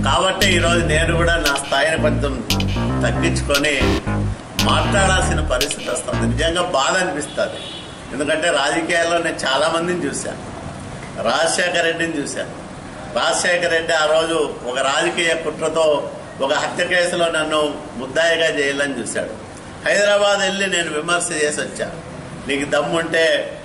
కాబట్టి ఈరోజు నేను కూడా నా స్థాయిని కొంచెం తగ్గించుకొని మాట్లాడాల్సిన పరిస్థితి వస్తుంది నిజంగా బాధ అనిపిస్తుంది ఎందుకంటే రాజకీయాల్లో నేను చాలా మందిని చూశాను రాజశేఖర రెడ్డిని చూశాను రాజశేఖర రెడ్డి ఆ రోజు ఒక రాజకీయ కుట్రతో ఒక హత్య కేసులో నన్ను ముద్దాయిగా చేయాలని చూశాడు హైదరాబాద్ వెళ్ళి నేను విమర్శ చేసి వచ్చా నీకు దమ్ముంటే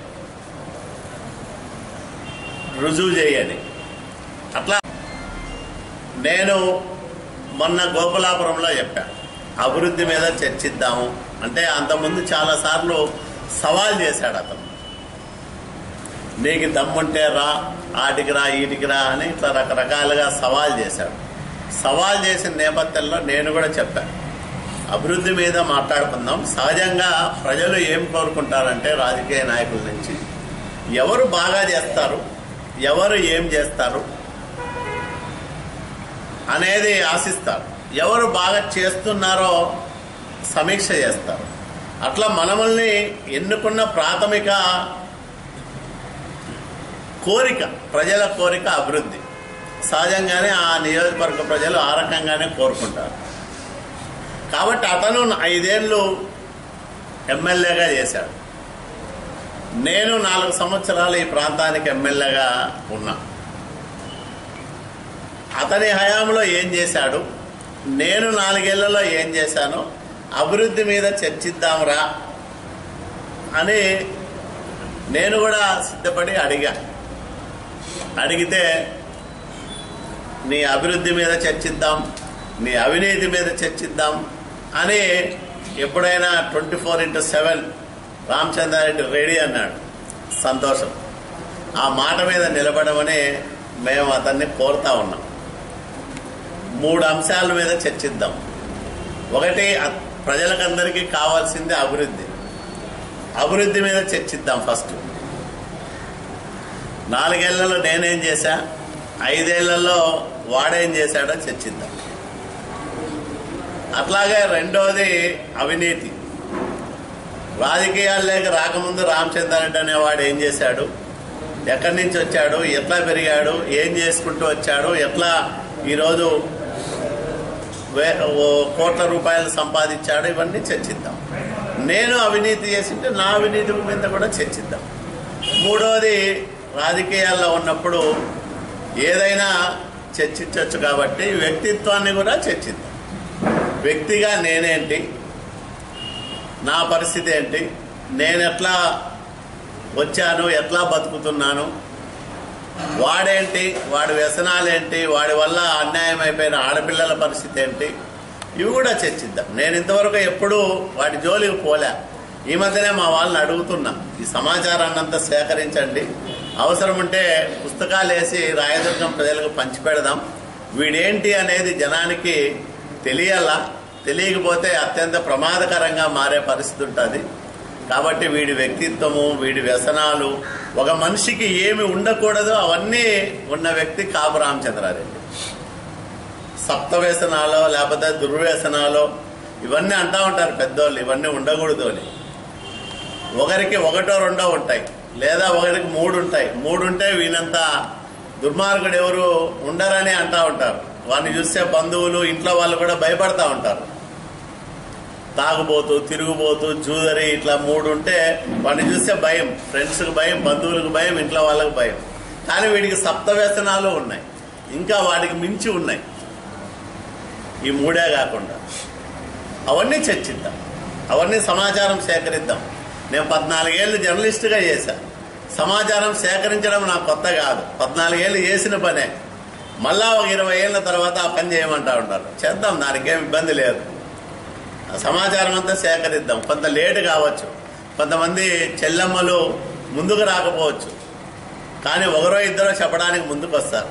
రుజువు చేయని అట్లా నేను మొన్న గోకులాపురంలో చెప్పా అభివృద్ధి మీద చర్చిద్దాము అంటే అంతకుముందు చాలాసార్లు సవాల్ చేశాడు అతను నీకు దమ్ముంటే రా ఆటికి రా ఈటికి రా అని ఇట్లా రకరకాలుగా సవాల్ చేశాడు సవాల్ చేసిన నేపథ్యంలో నేను కూడా చెప్పాను అభివృద్ధి మీద మాట్లాడుకుందాం సహజంగా ప్రజలు ఏం కోరుకుంటారంటే రాజకీయ నాయకుల నుంచి ఎవరు బాగా చేస్తారు ఎవరు ఏం చేస్తారు అనేది ఆశిస్తారు ఎవరు బాగా చేస్తున్నారో సమీక్ష చేస్తారు అట్లా మనమల్ని ఎన్నుకున్న ప్రాథమిక కోరిక ప్రజల కోరిక అభివృద్ధి సహజంగానే ఆ నియోజకవర్గ ప్రజలు ఆ రకంగానే కోరుకుంటారు కాబట్టి అతను ఐదేళ్ళు ఎమ్మెల్యేగా చేశాడు నేను నాలుగు సంవత్సరాలు ఈ ప్రాంతానికి ఎమ్మెల్యేగా ఉన్నా అతని హయాంలో ఏం చేశాడు నేను నాలుగేళ్లలో ఏం చేశానో అభివృద్ధి మీద చర్చిద్దాంరా అని నేను కూడా సిద్ధపడి అడిగా అడిగితే నీ అభివృద్ధి మీద చర్చిద్దాం నీ అవినీతి మీద చర్చిద్దాం అని ఎప్పుడైనా twenty four into seven Ramachandra Reddy ready అన్నాడు సంతోషం ఆ మాట మీద నిలబడమని మేము అతన్ని కోరుతా ఉన్నాం మూడు అంశాల మీద చర్చిద్దాం ఒకటి అ- ప్రజలకందరికీ కావాల్సింది అభివృద్ధి అభివృద్ధి మీద చర్చిద్దాం ఫస్ట్ నాలుగేళ్లలో నేనేం చేశా ఐదేళ్లలో వాడేం చేశాడో చర్చిద్దాం అట్లాగే రెండోది అవినీతి రాజకీయాల్లోకి రాకముందు రామచంద్రారెడ్డి అనేవాడు ఏం చేశాడు ఎక్కడి నుంచి వచ్చాడు ఎట్లా పెరిగాడు ఏం చేసుకుంటూ వచ్చాడు ఎట్లా ఈరోజు వే ఓ కోట్ల రూపాయలు సంపాదించాడు ఇవన్నీ చర్చిద్దాం నేను అవినీతి చేసింటే నా అవినీతి మీద కూడా చర్చిద్దాం మూడోది రాజకీయాల్లో ఉన్నప్పుడు ఏదైనా చర్చించవచ్చు కాబట్టి వ్యక్తిత్వాన్ని కూడా చర్చిద్దాం వ్యక్తిగా నేనేంటి నా పరిస్థితి ఏంటి నేను ఎట్లా వచ్చాను ఎట్లా బతుకుతున్నాను వాడేంటి వాడి వ్యసనాలేంటి వాడి వల్ల అన్యాయం అయిపోయిన ఆడపిల్లల పరిస్థితి ఏంటి ఇవి కూడా చర్చిద్దాం నేను ఇంతవరకు ఎప్పుడూ వాటి జోలికి పోలే ఈ మధ్యనే మా వాళ్ళని అడుగుతున్నా ఈ సమాచారాన్ని అంతా సేకరించండి అవసరం ఉంటే పుస్తకాలు వేసి రాయదుర్గం ప్రజలకు పంచిపెడదాం వీడేంటి అనేది జనానికి తెలియాలా తెలియకపోతే అత్యంత ప్రమాదకరంగా మారే పరిస్థితి ఉంటుంది కాబట్టి వీడి వ్యక్తిత్వము వీడి వ్యసనాలు ఒక మనిషికి ఏమి ఉండకూడదో అవన్నీ ఉన్న వ్యక్తి కాపు రామచంద్రారెడ్డి సప్త వ్యసనాలో లేకపోతే దుర్వ్యసనాలో ఇవన్నీ అంటా ఉంటారు పెద్దోళ్ళు ఇవన్నీ ఉండకూడదు అని ఒకరికి ఒకటో రెండో ఉంటాయి లేదా ఒకరికి మూడు ఉంటాయి మూడు ఉంటే వీనంత దుర్మార్గుడు ఎవరు ఉండరని అంటా ఉంటారు వాడిని చూస్తే బంధువులు ఇంట్లో వాళ్ళు కూడా భయపడతా ఉంటారు తాగుబోతూ తిరుగుబోతూ జూదరి ఇట్లా మూడు ఉంటే వాడిని చూస్తే భయం ఫ్రెండ్స్కి భయం బంధువులకు భయం ఇంట్లో వాళ్ళకి భయం కానీ వీడికి సప్త వ్యసనాలు ఉన్నాయి ఇంకా వాడికి మించి ఉన్నాయి ఈ మూడే కాకుండా అవన్నీ చర్చిద్దాం అవన్నీ సమాచారం సేకరిద్దాం నేను పద్నాలుగేళ్ళు జర్నలిస్టుగా చేశా సమాచారం సేకరించడం నాకు కొత్త కాదు పద్నాలుగేళ్ళు చేసిన పనే మళ్ళా ఒక ఇరవై ఏళ్ళ తర్వాత ఆ పని చేయమంటా ఉంటారు చేద్దాం దానికి ఏం ఇబ్బంది లేదు ఆ సమాచారం అంతా సేకరిద్దాం కొంత లేటు కావచ్చు కొంతమంది చెల్లెమ్మలు ముందుకు రాకపోవచ్చు కానీ ఒకరో ఇద్దరో చెప్పడానికి ముందుకు వస్తారు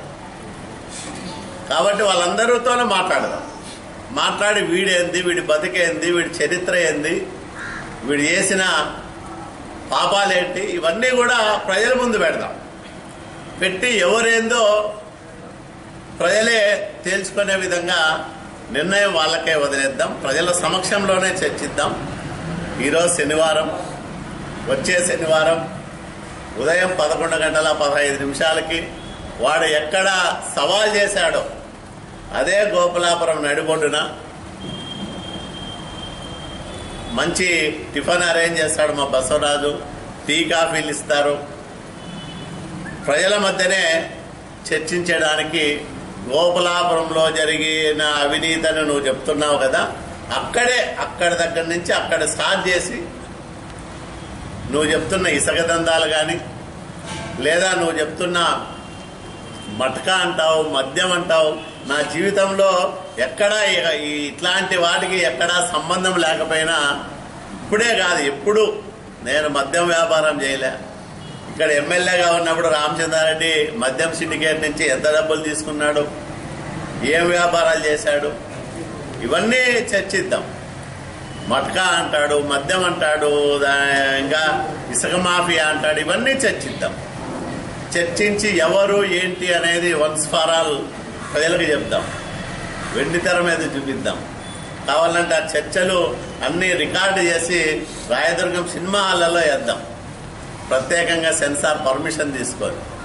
కాబట్టి వాళ్ళందరితోనే మాట్లాడదాం మాట్లాడి వీడేంది వీడి బతికేంది వీడి చరిత్ర ఏంది వీడు చేసిన పాపాలేంటి ఇవన్నీ కూడా ప్రజల ముందు పెడదాం పెట్టి ఎవరేందో ప్రజలే తేల్చుకునే విధంగా నిర్ణయం వాళ్ళకే వదిలేద్దాం ప్రజల సమక్షంలోనే చర్చిద్దాం ఈరోజు శనివారం వచ్చే శనివారం ఉదయం పదకొండు గంటల పదహైదు నిమిషాలకి వాడు ఎక్కడ సవాల్ చేశాడో అదే గోపాలాపురం నడిబొడ్డున మంచి టిఫిన్ అరేంజ్ చేస్తాడు మా బసవరాజు టీ కాఫీలు ఇస్తారు ప్రజల మధ్యనే చర్చించడానికి గోపాలాపురంలో జరిగిన అవినీతిని నువ్వు చెప్తున్నావు కదా అక్కడే అక్కడ దగ్గర నుంచి అక్కడ స్టార్ట్ చేసి నువ్వు చెప్తున్న ఇసుక దందాలు కానీ లేదా నువ్వు చెప్తున్న మటకా అంటావు మద్యం అంటావు నా జీవితంలో ఎక్కడా ఇక- ఈ ఇట్లాంటి వాటికి ఎక్కడా సంబంధం లేకపోయినా ఇప్పుడే కాదు ఎప్పుడు నేను మద్యం వ్యాపారం చేయలే ఇక్కడ ఎమ్మెల్యేగా ఉన్నప్పుడు రామచంద్రారెడ్డి మద్యం సిండికేట్ నుంచి ఎంత డబ్బులు తీసుకున్నాడు ఏం వ్యాపారాలు చేశాడు ఇవన్నీ చర్చిద్దాం మట్కా అంటాడు మద్యం అంటాడు దా- ఇంకా ఇసుక మాఫియా అంటాడు ఇవన్నీ చర్చిద్దాం చర్చించి ఎవరు ఏంటి అనేది వన్స్ ఫార్ ఆల్ ప్రజలకు చెప్దాం వెండి తెర మీద చూపిద్దాం కావాలంటే ఆ చర్చలు అన్ని రికార్డు చేసి రాయదుర్గం సినిమా హాళ్ళలో వేద్దాం ప్రత్యేకంగా సెన్సార్ పర్మిషన్ తీసుకొని